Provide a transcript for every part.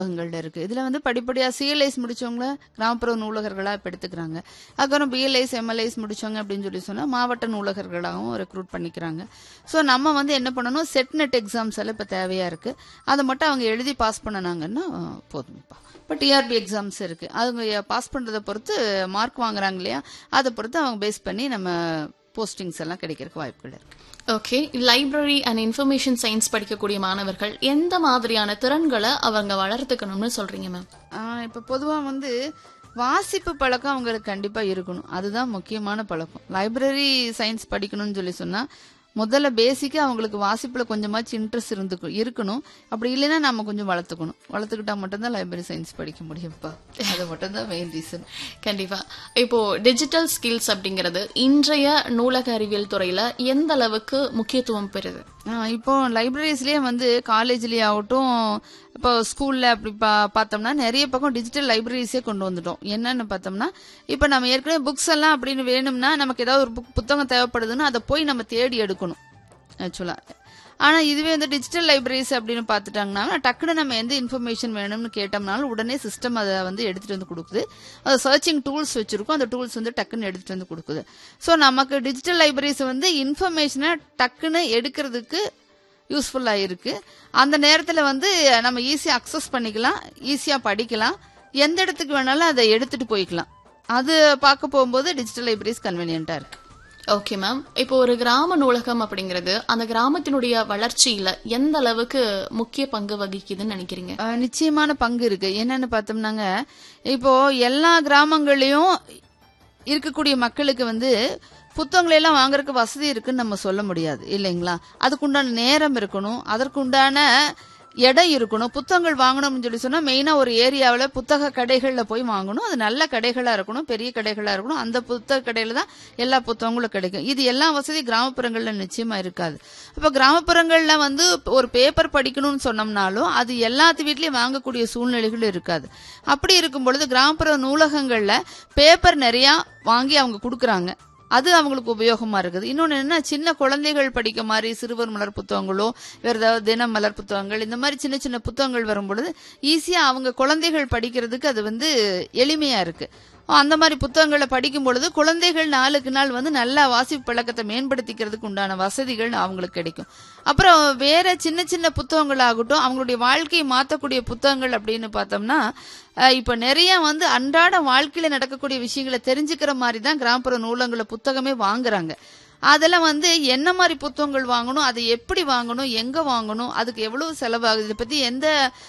நூலகங்கள்ல இருக்கு இதுல வந்து படிப்படியா சிஎல்ஐஸ் முடிச்சவங்கள கிராமப்புற நூலகர்களா இப்ப எடுத்துக்கிறாங்க அதுக்கப்புறம் பிஎல்ஐஸ் எம்எல்ஐஸ் முடிச்சவங்க அப்படின்னு சொல்லி சொன்னா மாவட்ட நூலகர்களாகவும் ரெக்ரூட் பண்ணிக்கிறாங்க ஸோ நம்ம வந்து என்ன பண்ணணும் செட் நெட் எக்ஸாம்ஸ் எல்லாம் இப்ப தேவையா இருக்கு அதை மட்டும் அவங்க எழுதி பாஸ் பண்ணனாங்கன்னா போதும்ப்பா இப்போ டிஆர்பி எக்ஸாம்ஸ் இருக்கு அவங்க பாஸ் பண்றதை பொறுத்து மார்க் வாங்குறாங்க இல்லையா அதை பொறுத்து அவங்க பேஸ் பண்ணி நம்ம போஸ்டிங்ஸ் எல்லாம் கிடைக்கிறதுக்கு வாய்ப்புகள் இருக்கு okay library and information science படிக்கக்கூடிய மாணவர்கள் எந்த மாதிரியான திறன்களை அவங்க வளர்த்துக்கணும்னு சொல்றீங்க மேம் ஆஹ் இப்ப பொதுவா வந்து வாசிப்பு பழக்கம் அவங்களுக்கு கண்டிப்பா இருக்கணும் அதுதான் முக்கியமான பழக்கம் லைப்ரரி சயின்ஸ் படிக்கணும்னு சொல்லி சொன்னா முதல்ல பேசிக்கா அவங்களுக்கு வாசிப்புல கொஞ்சமாச்சும் இன்ட்ரெஸ்ட் இருந்து இருக்கணும் அப்படி இல்லைன்னா நம்ம கொஞ்சம் வளர்த்துக்கணும் வளர்த்துக்கிட்டா மட்டும்தான் லைப்ரரி சயின்ஸ் படிக்க முடியும்ப்பா அது மட்டும்தான் மெயின் ரீசன் கண்டிப்பா இப்போ டிஜிட்டல் ஸ்கில்ஸ் அப்படிங்கிறது இன்றைய நூலக அறிவியல் துறையில எந்த அளவுக்கு முக்கியத்துவம் பெறுது இப்போ லைப்ரரிஸ்லயே வந்து காலேஜ்லயே ஆகட்டும் இப்போ ஸ்கூல்ல அப்படி பா- பார்த்தோம்னா நிறைய பக்கம் டிஜிட்டல் லைப்ரரிஸே கொண்டு வந்துட்டோம் என்னன்னு பார்த்தோம்னா இப்போ நம்ம ஏற்கனவே புக்ஸ் எல்லாம் அப்படின்னு வேணும்னா நமக்கு ஏதாவது ஒரு புக் புத்தகம் தேவைப்படுதுன்னா அதை போய் நம்ம தேடி எடுக்கணும் ஆக்சுவலா ஆனா இதுவே வந்து டிஜிட்டல் லைப்ரரிஸ் அப்படின்னு பார்த்துட்டாங்கன்னா டக்குன்னு நம்ம எந்த இன்ஃபர்மேஷன் வேணும்னு கேட்டோம்னாலும் உடனே சிஸ்டம் அதை வந்து எடுத்துட்டு வந்து கொடுக்குது அது சர்ச்சிங் டூல்ஸ் வச்சிருக்கோம் அந்த டூல்ஸ் வந்து டக்குன்னு எடுத்துட்டு வந்து கொடுக்குது ஸோ நமக்கு டிஜிட்டல் லைப்ரரிஸ் வந்து இன்ஃபர்மேஷனை டக்குன்னு எடுக்கிறதுக்கு யூஸ்ஃபுல்லா இருக்கு அந்த நேரத்துல வந்து நம்ம ஈஸியா அக்சஸ் பண்ணிக்கலாம் ஈஸியா படிக்கலாம் எந்த இடத்துக்கு வேணாலும் அதை எடுத்துட்டு போய்க்கலாம் அது பார்க்க போகும்போது டிஜிட்டல் லைப்ரரிஸ் கன்வீனியன்ட்டா இருக்கு ஓகே மேம் இப்போ ஒரு கிராம நூலகம் அப்படிங்கிறது அந்த கிராமத்தினுடைய வளர்ச்சியில எந்த அளவுக்கு முக்கிய பங்கு வகிக்குதுன்னு நினைக்கிறீங்க அஹ் நிச்சயமான பங்கு இருக்கு என்னன்னு பார்த்தோம்னாங்க இப்போ எல்லா கிராமங்களையும் இருக்கக்கூடிய மக்களுக்கு வந்து புத்தகங்களை எல்லாம் வாங்குறதுக்கு வசதி இருக்குன்னு நம்ம சொல்ல முடியாது இல்லைங்களா அதுக்குண்டான நேரம் இருக்கணும் அதற்குண்டான இடம் இருக்கணும் புத்தகங்கள் வாங்கணும்னு சொல்லி சொன்னா மெயினா ஒரு ஏரியாவில் புத்தக கடைகள்ல போய் வாங்கணும் அது நல்ல கடைகளா இருக்கணும் பெரிய கடைகளா இருக்கணும் அந்த புத்தக கடையில தான் எல்லா புத்தகங்களும் கிடைக்கும் இது எல்லா வசதி கிராமப்புறங்கள்ல நிச்சயமா இருக்காது அப்ப கிராமப்புறங்கள்ல வந்து ஒரு பேப்பர் படிக்கணும்னு சொன்னோம்னாலும் அது எல்லாத்து வீட்லயும் வாங்கக்கூடிய சூழ்நிலைகள் இருக்காது அப்படி இருக்கும் பொழுது கிராமப்புற நூலகங்கள்ல பேப்பர் நிறைய வாங்கி அவங்க கொடுக்கறாங்க அது அவங்களுக்கு உபயோகமா இருக்குது இன்னொன்னு என்ன சின்ன குழந்தைகள் படிக்க மாதிரி சிறுவர் மலர் புத்தகங்களோ வேற ஏதாவது தினம் மலர் புத்தகங்கள் இந்த மாதிரி சின்ன சின்ன புத்தகங்கள் வரும் பொழுது ஈஸியா அவங்க குழந்தைகள் படிக்கிறதுக்கு அது வந்து எளிமையா இருக்கு அந்த மாதிரி புத்தகங்களை படிக்கும் பொழுது குழந்தைகள் நாளுக்கு நாள் வந்து நல்லா வாசிப்பு பழக்கத்தை மேம்படுத்திக்கிறதுக்கு உண்டான வசதிகள் அவங்களுக்கு கிடைக்கும் அப்புறம் வேற சின்ன சின்ன புத்தகங்கள் ஆகட்டும் அவங்களுடைய வாழ்க்கையை மாற்றக்கூடிய புத்தகங்கள் அப்படின்னு பார்த்தோம்னா அஹ், இப்ப நிறைய வந்து அன்றாட வாழ்க்கையில நடக்கக்கூடிய விஷயங்களை தெரிஞ்சுக்கிற மாதிரி தான் கிராமப்புற நூலகங்களை புத்தகமே வாங்குறாங்க அதெல்லாம் வந்து என்ன மாதிரி புத்தகங்கள் வாங்கணும் அதை எப்படி வாங்கணும் எங்க வாங்கணும் அதுக்கு எவ்வளவு செலவாகுது இதை பத்தி எந்த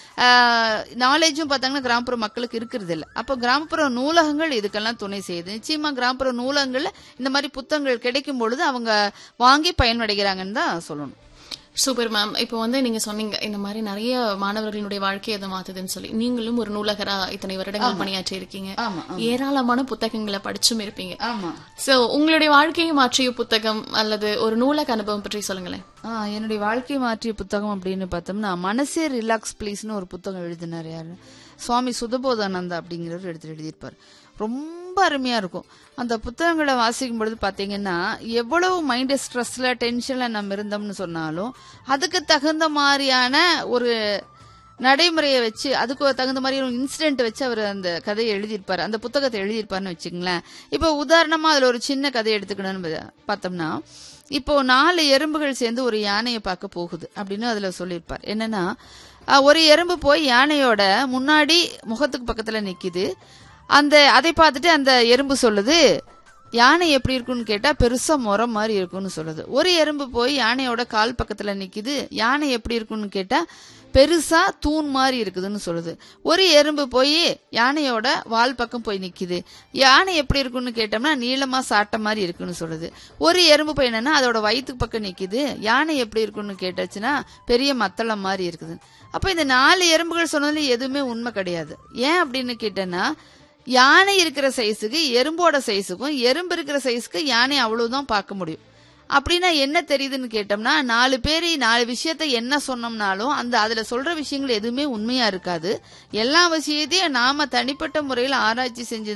நாலேஜும் பார்த்தாங்கன்னா கிராமப்புற மக்களுக்கு இருக்கிறது இல்ல அப்போ கிராமப்புற நூலகங்கள் இதுக்கெல்லாம் துணை செய்யுது நிச்சயமா கிராமப்புற நூலகங்கள்ல இந்த மாதிரி புத்தகங்கள் கிடைக்கும் பொழுது அவங்க வாங்கி பயனடைகிறாங்கன்னு தான் சொல்லணும் சூப்பர் மேம் இப்போ வந்து நீங்க சொன்னீங்க இந்த மாதிரி நிறைய மாணவர்களுடைய வாழ்க்கையை அதை மாத்துதுன்னு சொல்லி நீங்களும் ஒரு நூலகரா இத்தனை வருடங்கள் பணியாற்றி இருக்கீங்க ஆமா ஏராளமான புத்தகங்களை படிச்சும் இருப்பீங்க ஆமா சோ உங்களுடைய வாழ்க்கையை மாற்றிய புத்தகம் அல்லது ஒரு நூலக அனுபவம் பற்றி சொல்லுங்களேன் ஆ, என்னுடைய வாழ்க்கை மாற்றிய புத்தகம் அப்படின்னு பார்த்தோம்னா மனசே ரிலாக்ஸ் ப்ளீஸ்னு ஒரு புத்தகம் எழுதினார் யாரு சுவாமி சுதபோதானந்தா அப்படிங்கிறவர் எடுத்து எழுதியிருப்பார் ரொம்ப அருமையா இருக்கும் அந்த புத்தகங்களை வாசிக்கும் பொழுது பாத்தீங்கன்னா எவ்வளவு மைண்ட் ஸ்ட்ரெஸ்ல டென்ஷன்ல நம்ம இருந்தோம்னு சொன்னாலும் அதுக்கு தகுந்த மாதிரியான ஒரு நடைமுறையை வச்சு அதுக்கு ஒரு தகுந்த மாதிரி ஒரு இன்சிடென்ட் வச்சு அவர் அந்த கதையை எழுதியிருப்பாரு அந்த புத்தகத்தை எழுதியிருப்பாருன்னு வச்சுங்களேன் இப்போ உதாரணமா அதுல ஒரு சின்ன கதை எடுத்துக்கணும்னு பா- பார்த்தோம்னா இப்போ நாலு எறும்புகள் சேர்ந்து ஒரு யானையை பார்க்க போகுது அப்படின்னு அதுல சொல்லியிருப்பார் என்னன்னா அஹ், ஒரு எறும்பு போய் யானையோட முன்னாடி முகத்துக்கு பக்கத்துல நிக்குது அந்த அதை பார்த்துட்டு அந்த எறும்பு சொல்லுது யானை எப்படி இருக்குன்னு கேட்டா பெருசா முறம் மாதிரி இருக்கும்னு சொல்லுது ஒரு எறும்பு போய் யானையோட கால் பக்கத்துல நிக்குது யானை எப்படி இருக்குன்னு கேட்டா பெருசா தூண் மாதிரி இருக்குதுன்னு சொல்லுது ஒரு எறும்பு போய் யானையோட வால் பக்கம் போய் நிக்குது யானை எப்படி இருக்குன்னு கேட்டோம்னா நீளமா சாட்ட மாதிரி இருக்குன்னு சொல்லுது ஒரு எறும்பு போய் என்னன்னா அதோட வயிற்றுக்கு பக்கம் நிக்குது யானை எப்படி இருக்குன்னு கேட்டாச்சுன்னா பெரிய மத்தளம் மாதிரி இருக்குது அப்ப இந்த நாலு எறும்புகள் சொன்னதுல எதுவுமே உண்மை கிடையாது ஏன் அப்படின்னு கேட்டேன்னா யானை இருக்கிற சைஸுக்கு எறும்போட சைஸுக்கும் எறும்பு இருக்கிற சைஸுக்கு யானை அவ்வளவுதான் பார்க்க முடியும் அப்படின்னா என்ன தெரியுதுன்னு கேட்டோம்னா நாலு பேர் நாலு விஷயத்த என்ன சொன்னோம்னாலும் அந்த அதுல சொல்ற விஷயங்கள் எதுவுமே உண்மையா இருக்காது எல்லா விஷயத்தையும் நாம தனிப்பட்ட முறையில் ஆராய்ச்சி செஞ்சுதான்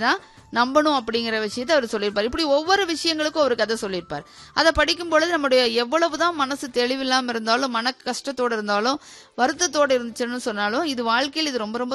நம்பணும் அப்படிங்கிற விஷயத்தை அவர் சொல்லியிருப்பார் இப்படி ஒவ்வொரு விஷயங்களுக்கும் ஒரு கதை சொல்லியிருப்பார் அதை படிக்கும் பொழுது நம்முடைய எவ்வளவுதான் மனசு தெளிவில்லாம இருந்தாலும் மன கஷ்டத்தோட இருந்தாலும் வருத்தத்தோட இருந்துச்சுன்னு சொன்னாலும் இது வாழ்க்கையில் இது ரொம்ப ரொம்ப